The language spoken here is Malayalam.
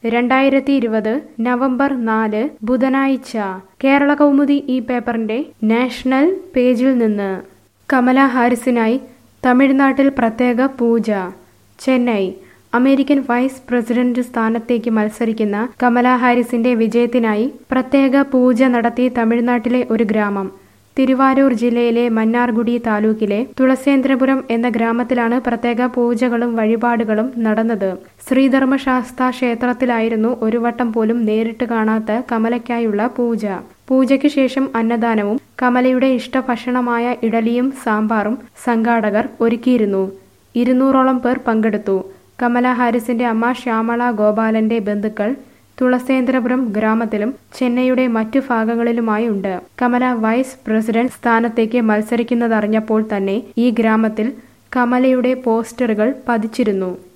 രണ്ടായിരത്തി ഇരുപത് നവംബർ നാല് ബുധനാഴ്ച കേരള കൗമുദി ഈ പേപ്പറിന്റെ നാഷണൽ പേജിൽ നിന്ന് കമല ഹാരിസിനായി തമിഴ്നാട്ടിൽ പ്രത്യേക പൂജ ചെന്നൈ അമേരിക്കൻ വൈസ് പ്രസിഡന്റ് സ്ഥാനത്തേക്ക് മത്സരിക്കുന്ന കമല ഹാരിസിന്റെ വിജയത്തിനായി പ്രത്യേക പൂജ നടത്തി തമിഴ്നാട്ടിലെ ഒരു ഗ്രാമം തിരുവാരൂർ ജില്ലയിലെ മന്നാർഗുഡി താലൂക്കിലെ തുളസേന്ദ്രപുരം എന്ന ഗ്രാമത്തിലാണ് പ്രത്യേക പൂജകളും വഴിപാടുകളും നടന്നത് ശ്രീധർമ്മശാസ്ത ക്ഷേത്രത്തിലായിരുന്നു ഒരു വട്ടം പോലും നേരിട്ട് കാണാത്ത കമലയ്ക്കായുള്ള പൂജ പൂജയ്ക്ക് ശേഷം അന്നദാനവും കമലയുടെ ഇഷ്ടഭക്ഷണമായ ഇഡലിയും സാമ്പാറും സംഘാടകർ ഒരുക്കിയിരുന്നു ഇരുന്നൂറോളം പേർ പങ്കെടുത്തു കമല ഹാരിസിന്റെ അമ്മ ശ്യാമള ഗോപാലന്റെ ബന്ധുക്കൾ തുളസേന്ദ്രപുരം ഗ്രാമത്തിലും ചെന്നൈയുടെ മറ്റു ഭാഗങ്ങളിലുമായി ഉണ്ട് കമല വൈസ് പ്രസിഡന്റ് സ്ഥാനത്തേക്ക് മത്സരിക്കുന്നതറിഞ്ഞപ്പോൾ തന്നെ ഈ ഗ്രാമത്തിൽ കമലയുടെ പോസ്റ്ററുകൾ പതിച്ചിരുന്നു